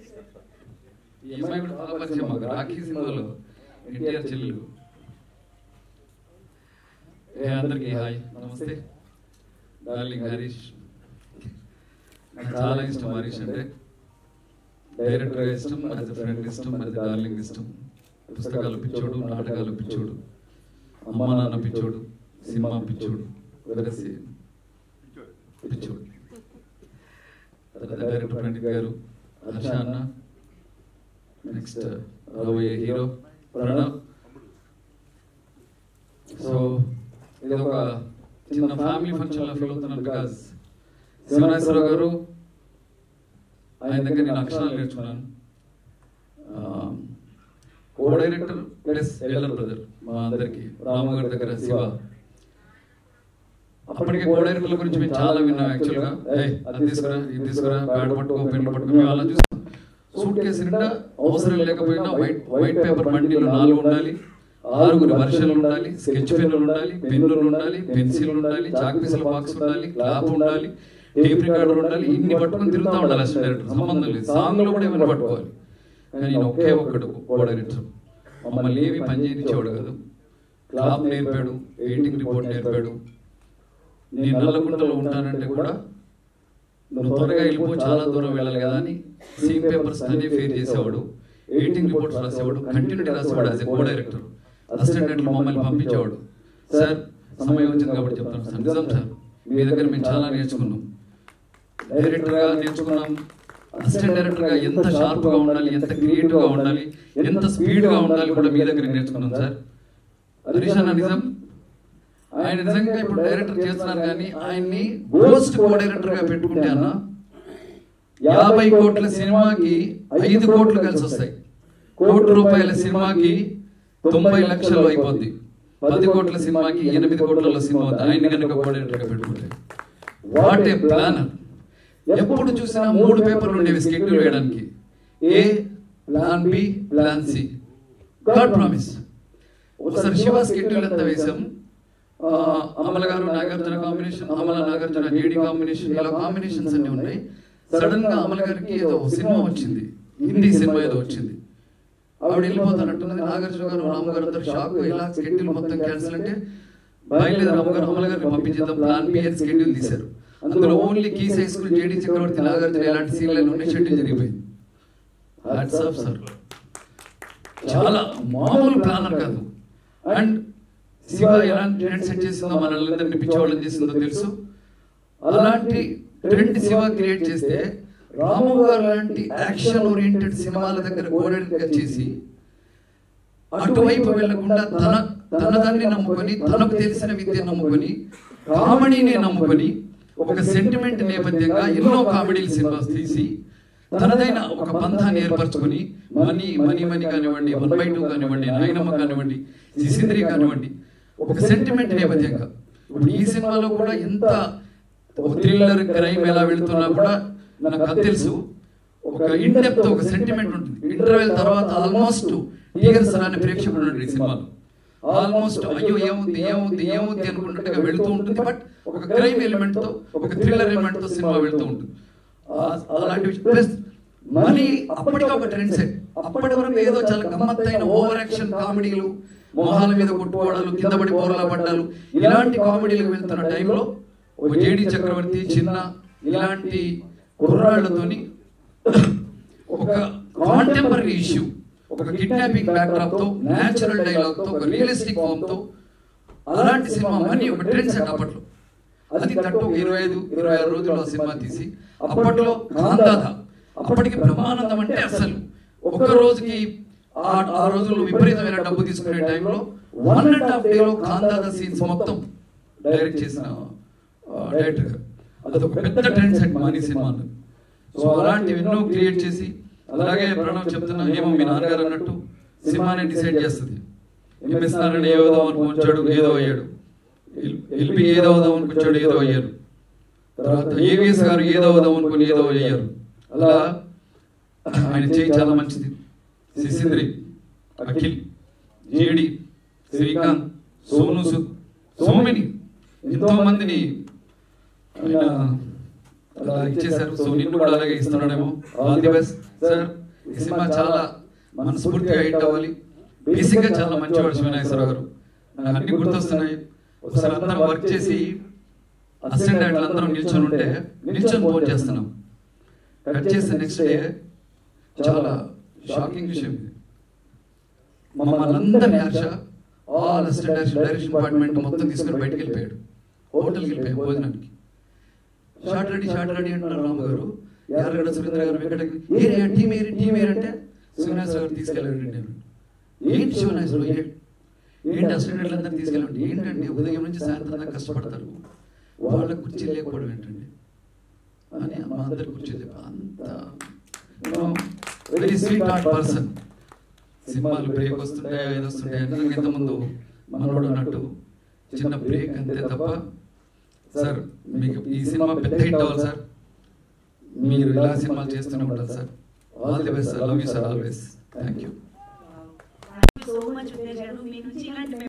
ఈ అమ్మాయి కూడా బాగా పరిచయం మాకు రాఖీ సినిమాలో ఎన్టీఆర్ చెల్లెలు ఏ అందరికీ హాయ్ నమస్తే డార్లింగ్ హరీష్ నాకు చాలా ఇష్టం హరీష్ అంటే డైరెక్టర్ ఇష్టం యాజ్ ఫ్రెండ్ ఇష్టం యాజ్ డార్లింగ్ ఇష్టం పుస్తకాలు పిచ్చోడు నాటకాలు పిచ్చోడు అమ్మ నాన్న పిచ్చోడు సినిమా పిచ్చోడు వెరసి పిచ్చోడు తర్వాత డైరెక్టర్ పండిత్ గారు హర్ష అన్న నెక్స్ట్ రాబోయే హీరో ప్రణవ్ సో ఇది ఒక చిన్న ఫ్యామిలీ ఫంక్షన్ లో ఫీల్ అవుతున్నాను బికాస్ శివనాశ్వరరావు గారు ఆయన దగ్గర నేను అక్షరాలు నేర్చుకున్నాను co director plus elder brother మా అందరికి రాము గారి దగ్గర శివ అప్పటికే కో డైరెక్టర్ల గురించి మేము చాలా విన్నాం యాక్చువల్ గా ఏయ్ అది తీసుకురా ఇది తీసుకురా బ్యాడ్ పట్టుకో పెన్ పట్టుకో మేము అలా చూస్తాం సూట్ కేసు నిండా అవసరం లేకపోయినా వైట్ వైట్ పేపర్ బండిలు నాలుగు ఉండాలి ఆరుగురు వర్షన్లు ఉండాలి స్కెచ్ పెన్నులు ఉండాలి పెన్నులు ఉండాలి పెన్సిల్ ఉండాలి చాక్ పీసుల బాక్స్ ఉండాలి క్లాప్ ఉండాలి టేప్ రికార్డర్ ఉండాలి ఇన్ని పట్టుకొని తిరుగుతూ ఉండాలి అసిస్టెంట్ డైరెక్టర్ సంబంధం లేదు సాంగ్ లో కూడా ఏమైనా పట్టుకోవాలి కానీ నేను ఒకే ఒక్కడు కో డైరెక్టర్ మమ్మల్ని ఏమి పని చేయనిచ్చేవాడు కాదు క్లాప్ నేర్పాడు ఎడిటింగ్ రిపోర్ట్ నేర్పాడు నేను నల్లకుంటలో ఉంటానంటే కూడా నువ్వు త్వరగా వెళ్ళిపో చాలా దూరం వెళ్ళాలి కదా అని సీన్ పేపర్స్ అన్ని ఫేర్ చేసేవాడు ఎడిటింగ్ రిపోర్ట్స్ రాసేవాడు కంటిన్యూటీ రాసేవాడు as a co director assistant director మమ్మల్ని పంపించేవాడు సార్ సమయం వచ్చింది కాబట్టి చెప్తాను సార్ నిజం సార్ మీ దగ్గర మేము చాలా నేర్చుకున్నాం డైరెక్టర్ గా నేర్చుకున్నాం అసిస్టెంట్ డైరెక్టర్ గా ఎంత షార్ప్ గా ఉండాలి ఎంత క్రియేటివ్ గా ఉండాలి ఎంత స్పీడ్ గా ఉండాలి కూడా మీ దగ్గర నేర్చుకున్నాం సార్ హరీష్ అన్న నిజం ఆయన నిజంగా ఇప్పుడు డైరెక్టర్ చేస్తున్నారు కానీ ఆయన్ని గోస్ట్ కో డైరెక్టర్ గా పెట్టుకుంటే అన్న యాభై కోట్ల సినిమాకి ఐదు కోట్లు కలిసి వస్తాయి కోటి రూపాయల సినిమాకి తొంభై లక్షలు అయిపోద్ది పది కోట్ల సినిమాకి ఎనిమిది కోట్ల సినిమా అవుతుంది ఆయన కనుక కో డైరెక్టర్ గా పెట్టుకుంటే వాట్ ఏ ప్లానర్ ఎప్పుడు చూసినా మూడు పేపర్లు ఉండేవి స్కెడ్యూల్ వేయడానికి A plan B plan C god promise ఒకసారి శివ స్కెడ్యూల్ ఎంత వేసాం ఆ, Amala garu Nagarjuna combination Amala Nagarjuna JD combination ఇలా కాంబినేషన్స్ అన్ని ఉన్నాయి సడన్ గా అమల గారికి ఏదో సినిమా వచ్చింది హిందీ సినిమా ఏదో వచ్చింది ఆవిడ వెళ్ళిపోతానంటున్నది నాగార్జున గారు రామగారు అందరు షాక్ ఇలా స్కెడ్యూల్ మొత్తం క్యాన్సిల్ అంటే బయలుదేరి రామగారు అమల గారిని పంపించేద్దాం ప్లాన్ బి అని స్కెడ్యూల్ తీశారు అందులో ఓన్లీ కీ సైజ్ జేడి చక్రవర్తి నాగార్జున ఎలాంటి సీన్లు ఉన్నాయి షెడ్యూల్ జరిగిపోయింది హ్యాట్స్ ఆఫ్ సార్ చాలా మామూలు ప్లానర్ కాదు అండ్ శివ ఎలాంటి ట్రెండ్ సెట్ చేసిందో మనల్ని పిచ్చోళ్ళని చేసిందో తెలుసు అలాంటి ట్రెండ్ శివ క్రియేట్ చేస్తే రాము గారు లాంటి యాక్షన్ ఓరియంటెడ్ సినిమాల దగ్గర కోడెడ్గా చేసి అటువైపు వెళ్లకుండా తన తనదాన్ని నమ్ముకొని తనకు తెలిసిన విద్య నమ్ముకొని కామెడీని నమ్ముకొని ఒక సెంటిమెంట్ నేపథ్యంగా ఎన్నో కామెడీ సినిమాస్ తీసి తనదైన ఒక పంథాన్ని ఏర్పరచుకొని మనీ మనీ మనీ కానివ్వండి వన్ బై టూ కానివ్వండి నాయనమ్మ కానివ్వండి సిసింద్రి కానివ్వండి ఒక సెంటిమెంట్ నేపథ్యంగా ఇప్పుడు ఈ సినిమాలో కూడా ఎంత థ్రిల్లర్ క్రైమ్ ఎలా వెళుతున్నా కూడా నాకు అది తెలుసు ఒక ఇన్ డెప్త్ ఒక సెంటిమెంట్ ఉంటుంది ఇంటర్వెల్ తర్వాత ఆల్మోస్ట్ టీగర్ సర్ అనే ప్రేక్షకుడు ఉంటాడు ఈ సినిమాలో ఆల్మోస్ట్ అయ్యో ఏముంది ఏముంది ఏముంది అనుకున్నట్టుగా వెళుతూ ఉంటుంది బట్ ఒక క్రైమ్ ఎలిమెంట్ తో ఒక థ్రిల్లర్ ఎలిమెంట్ తో సినిమా వెళుతూ ఉంటుంది ఆ- అలాంటివి ప్లస్ మనీ అప్పటికే ఒక ట్రెండ్ సెట్ అప్పటి వరకు ఏదో చాలా గమ్మత్తైన ఓవర్ యాక్షన్ కామెడీలు మొహాల మీద కొట్టుకోవడాలు కింద పడి బోర్లా పడ్డాలు ఇలాంటి కామెడీలకు వెళ్తున్న టైంలో ఒక జేడి చక్రవర్తి చిన్న ఇలాంటి కుర్రాళ్లతోని ఒక కాంటెంపరీ ఇష్యూ ఒక కిడ్నాపింగ్ బ్యాక్డ్రాప్ తో నేచురల్ డైలాగ్ తో ఒక రియలిస్టిక్ ఫామ్ తో అలాంటి సినిమా మనీ ఒక ట్రెండ్ సెట్ అప్పట్లో అది తట్టు ఒక ఇరవై ఐదు ఇరవై ఆరు రోజుల్లో సినిమా తీసి అప్పట్లో కాందాద అప్పటికి బ్రహ్మానందం అంటే అసలు ఒక్క రోజుకి ఆ ఆ రోజుల్లో విపరీతమైన డబ్బు తీసుకునే టైంలో వన్ అండ్ హాఫ్ డేలో కాందాద సీన్స్ మొత్తం డైరెక్ట్ చేసిన డైరెక్టర్ గారు అదొక పెద్ద ట్రెండ్ సెట్ మాని సినిమా సో అలాంటివి ఎన్నో క్రియేట్ చేసి అలాగే ప్రణవ్ చెప్తున్నా ఏమో మీ నాన్నగారు అన్నట్టు సినిమాని డిసైడ్ చేస్తుంది ఎంఎస్ నారాయణ ఏదో అనుకుంటాడు ఏదో అయ్యాడు ఎల్పి ఏదో అవుదాం అనుకుంటాడు ఏదో అయ్యారు తర్వాత ఏవిఎస్ గారు ఏదో అవుదాం అనుకుని ఏదో అయ్యారు అలా ఆయన చేయి చాలా మంచిది Sisindri Akhil JD Srikanth Sonu Sood so many ఎంతో మందిని ఆయన అలా ఇచ్చేశారు సో నిన్ను కూడా అలాగే ఇస్తున్నాడేమో ఆల్ ది బెస్ట్ సార్ ఈ సినిమా చాలా మనస్ఫూర్తిగా హిట్ అవ్వాలి బేసిక్ గా చాలా మంచివాడు శివనాగేశ్వరరావు గారు నాకు అన్ని గుర్తొస్తున్నాయి ఒకసారి అందరం వర్క్ చేసి అసిస్టెంట్ డైరెక్టర్ అందరం నిల్చొని ఉంటే నిల్చొని ఫోన్ చేస్తున్నాం కట్ చేసి నెక్స్ట్ డే చాలా షాకింగ్ విషయం ఇది మమ్మల్ని అందరినీ Harsha all assistant direction direction department మొత్తం తీసుకొని బయటకు వెళ్ళిపోయాడు హోటల్కి వెళ్ళిపోయాడు భోజనానికి షార్ట్ రెడీ షార్ట్ రెడీ అంటున్నారు రాము గారు యారగడ సురేంద్ర గారు వెంకటగిరి ఏరియా టీం ఏరి టీం ఏరి అంటే శివనాశ్వర గారు తీసుకెళ్ళాడు నేను ఏంటి శివనాశ్వరు ఏంటి ఏంటి అసిస్టెంట్లు అందరినీ తీసుకెళ్ళండి ఏంటండి ఉదయం నుంచి సాయంత్రం దాకా కష్టపడతారు వాళ్ళ కుర్చీ లేకపోవడం ఏంటండి అని మా అందరి కుర్చీ లేక అంత వెరీ స్వీట్ హార్ట్ పర్సన్ సినిమాలు బ్రేక్ వస్తుంటాయి ఏది వస్తుంటాయి అంటే ఇంతకుముందు మనోడు అన్నట్టు చిన్న బ్రేక్ అంతే తప్ప సార్ మీకు ఈ సినిమా పెద్ద హిట్ అవ్వాలి సార్ మీరు ఇలా సినిమాలు చేస్తూనే ఉండాలి sir all the best sir love you sir always thank you so much Vijay గారు మీ నుంచి ఇలాంటి